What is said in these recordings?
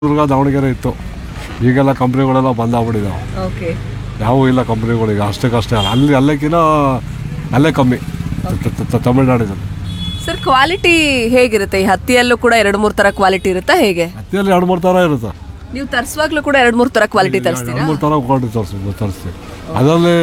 ದುರ್ಗ ದಾವಣಗೆರೆ ಇತ್ತು ಈಗೆಲ್ಲ ಕಂಪ್ನಿಗಳೆಲ್ಲ ಬಂದಾಗ್ಬಿಟ್ಟಿದ್ದಾವೆ ಓಕೆ ಯಾವೂ ಇಲ್ಲ ಕಂಪ್ನಿಗಳಿಗೆ ಅಷ್ಟಕ್ಕಷ್ಟೇ ಅಲ್ಲಿ ಅಲ್ಲಕ್ಕಿಂತ ಅಲ್ಲೇ ಕಮ್ಮಿ ತ- ತ- ತ- ತಮಿಳ್ನಾಡಿನಲ್ಲಿ ಸರ್ ಕ್ವಾಲಿಟಿ ಹೇಗಿರುತ್ತೆ ಈ ಹತ್ತಿಯಲ್ಲೂ ಕೂಡ ಎರಡು ಮೂರು ತರ ಕ್ವಾಲಿಟಿ ಇರುತ್ತಾ ಹೇಗೆ ಹತ್ತಿಯಲ್ಲಿ ಎರಡು ಮೂರು ಥರ ಇರುತ್ತೆ ನೀವು ತರಿಸುವಾಗ್ಲೂ ಕೂಡ ಎರಡು ಮೂರು ತರ ಕ್ವಾಲಿಟಿ ತರಿಸ್ತೀರಾ ಎರಡು ಮೂರು ಥರ ಕ್ವಾಲಿಟಿ ತರಿಸ್ತೀವಿ ತರಿಸ್ತೀವಿ ಅದರಲ್ಲಿ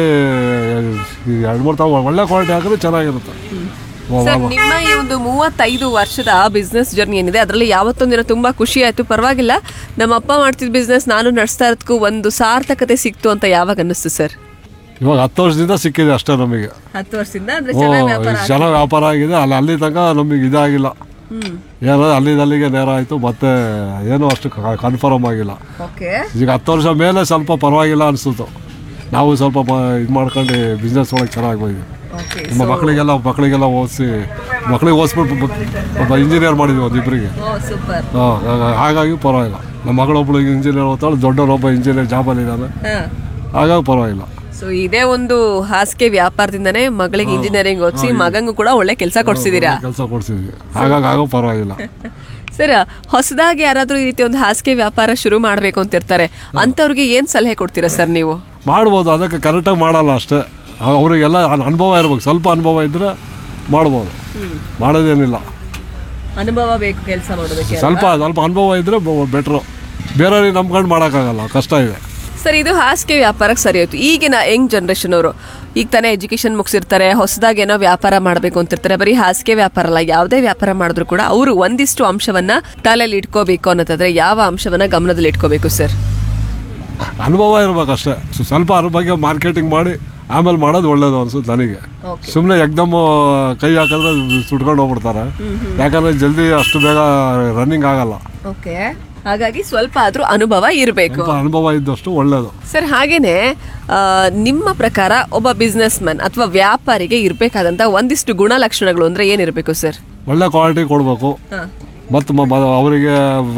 ಈ ಎರಡು ಮೂರು ಥರ ಒಳ್ಳೆ ಕ್ವಾಲಿಟಿ ಹಾಕಿದ್ರೆ ಚೆನ್ನಾಗಿರುತ್ತೆ ಸರ್ ನಿಮ್ಮ ಈ ಒಂದು ಮೂವತ್ತೈದು ವರ್ಷದ ಬಿಸ್ನೆಸ್ ಜರ್ನಿ ಏನಿದೆ ಅದರಲ್ಲಿ ಯಾವತ್ತೊಂದಿನ ತುಂಬಾ ಖುಷಿ ಆಯ್ತು ಪರವಾಗಿಲ್ಲ ನಮ್ಮ ಅಪ್ಪ ಮಾಡ್ತಿದ್ದ ಬಿಸ್ನೆಸ್ ನಾನು ನಡೆಸ್ತಾ ಇರೋದಕ್ಕೂ ಒಂದು ಸಾರ್ಥಕತೆ ಸಿಕ್ತು ಅಂತ ಯಾವಾಗ ಅನ್ನಿಸ್ತು ಸರ್ ಇವಾಗ ಹತ್ತು ವರ್ಷದಿಂದ ಸಿಕ್ಕಿದೆ ಅಷ್ಟೇ ನಮಗೆ ಹತ್ತು ವರ್ಷದಿಂದ ಅಂದ್ರೆ ಓ ಚೆನ್ನಾಗಿ ವ್ಯಾಪಾರ ಆಗಿದೆ ಅಲ್ಲಿ ಅಲ್ಲಿ ತನಕ ನಮಗೆ ಇದಾಗಿಲ್ಲ ಹ್ಮ್ ಏನೋ ಅಲ್ಲಿಂದ ಅಲ್ಲಿಗೆ ನೇರ ಆಯಿತು ಮತ್ತೆ ಏನೂ ಅಷ್ಟು ಕನ್ಫರ್ಮ್ ಆಗಿಲ್ಲ ಓಕೆ ಈಗ ಹತ್ತು ವರ್ಷ ಮೇಲೆ ಸ್ವಲ್ಪ ಪರವಾಗಿಲ್ಲ ಅನಿಸ್ತು ನಾವು ಸ್ವಲ್ಪ ಇದು ಮಾಡ್ಕೊಂಡು ಬಿಸ್ನೆಸ್ ಒಳಗೆ ಚೆನ್ನಾಗಿ ಹೋಗಿದ್ವಿ ಓಕೆ ನಮ್ಮ ಮಕ್ಕಳಿಗೆಲ್ಲ ಮಕ್ಕಳಿಗೆಲ್ಲ ಓದಿಸಿ ಮಕ್ಕಳಿಗೆ ಓದಿಸ್ಬಿಟ್ಟು ಒಬ್ಬ- ಒಬ್ಬ ಇಂಜಿನಿಯರ್ ಮಾಡಿದ್ವಿ ಒಂದಿಬ್ಬರಿಗೆ ಓ ಸೂಪರ್ ಹಾಗಾಗಿ ಪರವಾಗಿಲ್ಲ ನಮ್ಮ ಮಗಳೊಬ್ಬಳು ಇಂಜಿನಿಯರ್ ಓದ್ತಾಳೆ ದೊಡ್ಡವರೊಬ್ಬ ಇಂಜಿನಿಯರ್ ಜಾಬಲ್ಲಿದ್ದಾನೆ ಹಾಗಾಗಿ ಪರವಾಗಿಲ್ಲ ಸೊ ಇದೇ ಒಂದು ಹಾಸಿಗೆ ವ್ಯಾಪಾರದಿಂದನೇ ಮಗಳಿಗೆ ಇಂಜಿನಿಯರಿಂಗ್ ಓದಿಸಿ ಮಗಂಗೂ ಕೂಡ ಒಳ್ಳೆ ಕೆಲಸ ಕೊಡ್ಸಿದೀರಾ ಕೆಲಸ ಕೊಡ್ಸಿದ್ವಿ ಹಾಗಾಗಿ ಆಗೋ ಪರವಾಗಿಲ್ಲ ಸರ್ ಹೊಸದಾಗಿ ಯಾರಾದ್ರೂ ಈ ರೀತಿ ಒಂದು ಹಾಸಿಗೆ ವ್ಯಾಪಾರ ಶುರು ಮಾಡಬೇಕು ಅಂತ ಇರ್ತಾರೆ ಅಂಥವ್ರಿಗೆ ಏನ್ ಸಲಹೆ ಕೊಡ್ತೀರಾ ಸರ್ ನೀವು ಮಾಡ್ಬೋದು ಅದಕ್ಕೆ ಕರೆಕ್ಟಾಗಿ ಮಾಡಲ್ಲ ಅಷ್ಟೇ ಅವ್- ಅವರಿಗೆಲ್ಲ ಅನ್- ಅನುಭವ ಇರ್ಬೇಕು ಸ್ವಲ್ಪ ಅನುಭವ ಇದ್ದರೆ ಮಾಡ್ಬೋದು ಮಾಡೋದೇನಿಲ್ಲ ಅನುಭವ ಬೇಕು ಕೆಲಸ ಮಾಡೋದಕ್ಕೆ ಸ್ವಲ್ಪ ಸ್ವಲ್ಪ ಅನುಭವ ಇದ್ದರೆ ಬೆಟ್ರು ಬೇರೆಯವ್ರಿಗೆ ನಂಬ್ಕೊಂಡು ಮಾಡೋಕ್ಕಾಗಲ್ಲ ಕಷ್ಟ ಇದೆ ಸರ್ ಇದು ಹಾಸಿಗೆ ವ್ಯಾಪಾರಕ್ಕೆ ಸರಿ ಹೋಯ್ತು ಈಗಿನ ಯಂಗ್ ಜನ್ರೇಷನ್ ಅವರು ಈಗ ತಾನೇ ಎಜುಕೇಶನ್ ಮುಗಿಸಿರ್ತಾರೆ ಹೊಸದಾಗಿ ಏನೋ ವ್ಯಾಪಾರ ಮಾಡಬೇಕು ಅಂತಿರ್ತಾರೆ ಬರೀ ಹಾಸಿಗೆ ವ್ಯಾಪಾರ ಅಲ್ಲ ಯಾವುದೇ ವ್ಯಾಪಾರ ಮಾಡಿದ್ರು ಕೂಡ ಅವರು ಒಂದಿಷ್ಟು ಅಂಶವನ್ನ ತಲೆಯಲ್ಲಿ ಇಟ್ಕೋಬೇಕು ಅನ್ನೋದಾದ್ರೆ ಯಾವ ಅಂಶವನ್ನ ಗಮನದಲ್ಲಿ ಇಟ್ಕೋಬೇಕು ಸರ್ ಅನುಭವ ಇರ್ಬೇಕಷ್ಟೇ ಸೊ ಸ್ವಲ್ಪ ಅದ್ರ ಬಗ್ಗೆ ಮಾರ್ಕೆಟಿಂಗ್ ಮಾಡಿ ಆಮೇಲೆ ಮಾಡೋದು ಒಳ್ಳೇದು ಅನ್ಸುತ್ತೆ ನನಗೆ Okay. ಸುಮ್ಮನೆ ಎಕ್ದಮ್ ಕೈ ಹಾಕಿದ್ರೆ ಸುಟ್ಕೊಂಡು ಹೋಗ್ಬಿಡ್ತಾರೆ ಯಾಕಂದ್ರೆ ಜಲ್ದಿ ಅಷ್ಟು ಬೇಗ ರನ್ನಿಂಗ್ ಆಗಲ್ಲ ಓಕೆ ಹಾಗಾಗಿ ಸ್ವಲ್ಪ ಆದ್ರೂ ಅನುಭವ ಇರಬೇಕು ಸ್ವಲ್ಪ ಅನುಭವ ಇದ್ದಷ್ಟು ಒಳ್ಳೇದು ಸರ್ ಹಾಗೇನೆ ಆ, ನಿಮ್ಮ ಪ್ರಕಾರ ಒಬ್ಬ ಬಿಸ್ನೆಸ್ ಮ್ಯಾನ್ ಅಥವಾ ವ್ಯಾಪಾರಿಗೆ ಇರಬೇಕಾದಂತ ಒಂದಿಷ್ಟು ಗುಣಲಕ್ಷಣಗಳು ಅಂದ್ರೆ ಏನಿರಬೇಕು ಸರ್ ಒಳ್ಳೆ ಕ್ವಾಲಿಟಿ ಕೊಡಬೇಕು ಮತ್ತು ಮ- ಮ- ಅವರಿಗೆ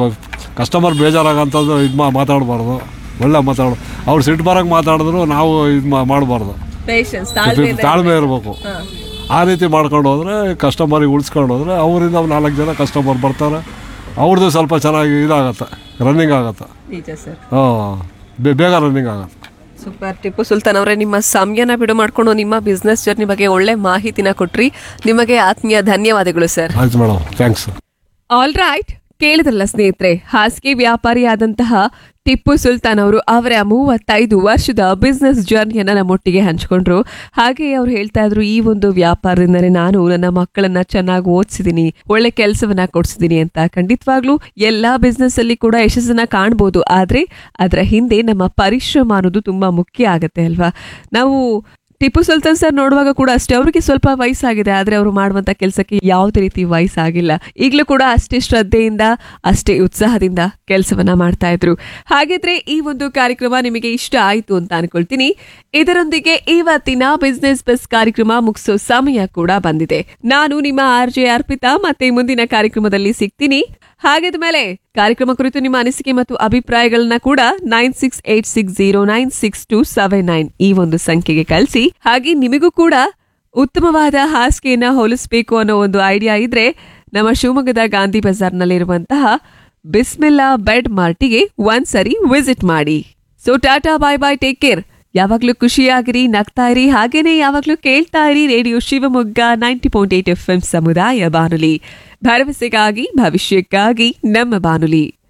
ಕಸ್ಟಮರ್ ಬೇಜಾರಾಗಂಥದ್ದು ಇದು ಮಾ ಮಾತಾಡಬಾರ್ದು ಒಳ್ಳೆ ಮಾತಾಡೋ ಅವ್ರು ಸಿಟ್ಟು ಬರೋಕೆ ಮಾತಾಡಿದ್ರು ನಾವು ಇದು ಮಾಡಬಾರ್ದು ಪೇಷನ್ಸ್ ತಾಳ್ಮೆ ಇರಬೇಕು ಆ ರೀತಿ ಮಾಡ್ಕೊಂಡು ಹೋದ್ರೆ ಕಸ್ಟಮರಿಗೆ ಉಳಿಸ್ಕೊಂಡು ಹೋದ್ರೆ ಅವರಿಂದ ಒಂದು ನಾಲ್ಕು ಜನ ಕಸ್ಟಮರ್ ಬರ್ತಾರೆ ಅವ್ರದ್ದು ಸ್ವಲ್ಪ ಚೆನ್ನಾಗಿ ಇದಾಗತ್ತೆ ರನ್ನಿಂಗ್ ಆಗತ್ತೆ ನಿಜ ಸರ್ ಹಾಂ ಬೇಗ ರನ್ನಿಂಗ್ ಆಗತ್ತೆ ಸೂಪರ್ ಟಿಪ್ಪು ಸುಲ್ತಾನ್ ಅವರೇ ನಿಮ್ಮ ಸಮಯನ ಬಿಡು ಮಾಡ್ಕೊಂಡು ನಿಮ್ಮ ಬಿಸ್ನೆಸ್ ಜರ್ನಿ ಬಗ್ಗೆ ಒಳ್ಳೆ ಮಾಹಿತಿನ ಕೊಟ್ರಿ ನಿಮಗೆ ಆತ್ಮೀಯ ಧನ್ಯವಾದಗಳು ಸರ್ ಆಯ್ತು ಮೇಡಮ್ ಥ್ಯಾಂಕ್ಸ್ ಆಲ್ ರೈಟ್ ಕೇಳಿದ್ರಲ್ಲ ಸ್ನೇಹಿತರೆ ಹಾಸಿಗೆ ವ್ಯಾಪಾರಿಯಾದಂತಹ ಟಿಪ್ಪು ಸುಲ್ತಾನ್ ಅವರು ಅವರ ಮೂವತ್ತೈದು ವರ್ಷದ ಬಿಸ್ನೆಸ್ ಜರ್ನಿಯನ್ನ ನಮ್ಮೊಟ್ಟಿಗೆ ಹಂಚ್ಕೊಂಡ್ರು ಹಾಗೆ ಅವ್ರು ಹೇಳ್ತಾ ಇದ್ರು ಈ ಒಂದು ವ್ಯಾಪಾರದಿಂದಲೇ ನಾನು ನನ್ನ ಮಕ್ಕಳನ್ನ ಚೆನ್ನಾಗಿ ಓದಿಸಿದೀನಿ ಒಳ್ಳೆ ಕೆಲಸವನ್ನ ಕೊಡ್ಸಿದೀನಿ ಅಂತ ಖಂಡಿತವಾಗ್ಲೂ ಎಲ್ಲಾ ಬಿಸ್ನೆಸ್ ಅಲ್ಲಿ ಕೂಡ ಯಶಸ್ಸನ್ನ ಕಾಣ್ಬೋದು ಆದ್ರೆ ಅದರ ಹಿಂದೆ ನಮ್ಮ ಪರಿಶ್ರಮ ಅನ್ನೋದು ತುಂಬಾ ಮುಖ್ಯ ಆಗತ್ತೆ ಅಲ್ವಾ ನಾವು ಟಿಪ್ಪು ಸುಲ್ತಾನ್ ಸರ್ ನೋಡುವಾಗ ಕೂಡ ಅಷ್ಟೇ ಅವರಿಗೆ ಸ್ವಲ್ಪ ವಯಸ್ಸಾಗಿದೆ ಆದ್ರೆ ಅವರು ಮಾಡುವಂತ ಕೆಲಸಕ್ಕೆ ಯಾವುದೇ ರೀತಿ ವಯಸ್ಸಾಗಿಲ್ಲ ಈಗಲೂ ಕೂಡ ಅಷ್ಟೇ ಶ್ರದ್ಧೆಯಿಂದ ಅಷ್ಟೇ ಉತ್ಸಾಹದಿಂದ ಕೆಲಸವನ್ನ ಮಾಡ್ತಾ ಇದ್ರು ಹಾಗಿದ್ರೆ ಈ ಒಂದು ಕಾರ್ಯಕ್ರಮ ನಿಮಗೆ ಇಷ್ಟ ಆಯ್ತು ಅಂತ ಅನ್ಕೊಳ್ತೀನಿ ಇದರೊಂದಿಗೆ ಇವತ್ತಿನ ಬಿಸ್ನೆಸ್ ಬಸ್ ಕಾರ್ಯಕ್ರಮ ಮುಗಿಸೋ ಸಮಯ ಕೂಡ ಬಂದಿದೆ ನಾನು ನಿಮ್ಮ ಆರ್ ಜೆ ಅರ್ಪಿತಾ ಮತ್ತೆ ಮುಂದಿನ ಕಾರ್ಯಕ್ರಮದಲ್ಲಿ ಸಿಗ್ತೀನಿ ಹಾಗಿದ ಮೇಲೆ ಕಾರ್ಯಕ್ರಮ ಕುರಿತು ನಿಮ್ಮ ಅನಿಸಿಕೆ ಮತ್ತು ಅಭಿಪ್ರಾಯಗಳನ್ನ ಕೂಡ nine six eight six zero nine six two seven nine ಈ ಒಂದು ಸಂಖ್ಯೆಗೆ ಕಳಿಸಿ ಹಾಗೆ ನಿಮಗೂ ಕೂಡ ಉತ್ತಮವಾದ ಹಾಸಿಗೆಯನ್ನ ಹೋಲಿಸಬೇಕು ಅನ್ನೋ ಒಂದು ಐಡಿಯಾ ಇದ್ರೆ ನಮ್ಮ ಶಿವಮೊಗ್ಗದ ಗಾಂಧಿ ಬಜಾರ್ನಲ್ಲಿರುವಂತಹ ಬಿಸ್ಮಿಲ್ಲಾ ಬೆಡ್ ಮಾರ್ಟಿಗೆ ಒಂದ್ಸರಿ ವಿಸಿಟ್ ಮಾಡಿ so tata bye bye take care ಯಾವಾಗ್ಲೂ ಖುಷಿಯಾಗಿರಿ ನಗ್ತಾ ಇರಿ ಹಾಗೇನೆ ಯಾವಾಗ್ಲೂ ಕೇಳ್ತಾ ಇರಿ radio Shivamogga ninety point eight F M ಸಮುದಾಯ ಬಾನುಲಿ ಭರವಸೆಗಾಗಿ ಭವಿಷ್ಯಕ್ಕಾಗಿ ನಮ್ಮ ಬಾನುಲಿ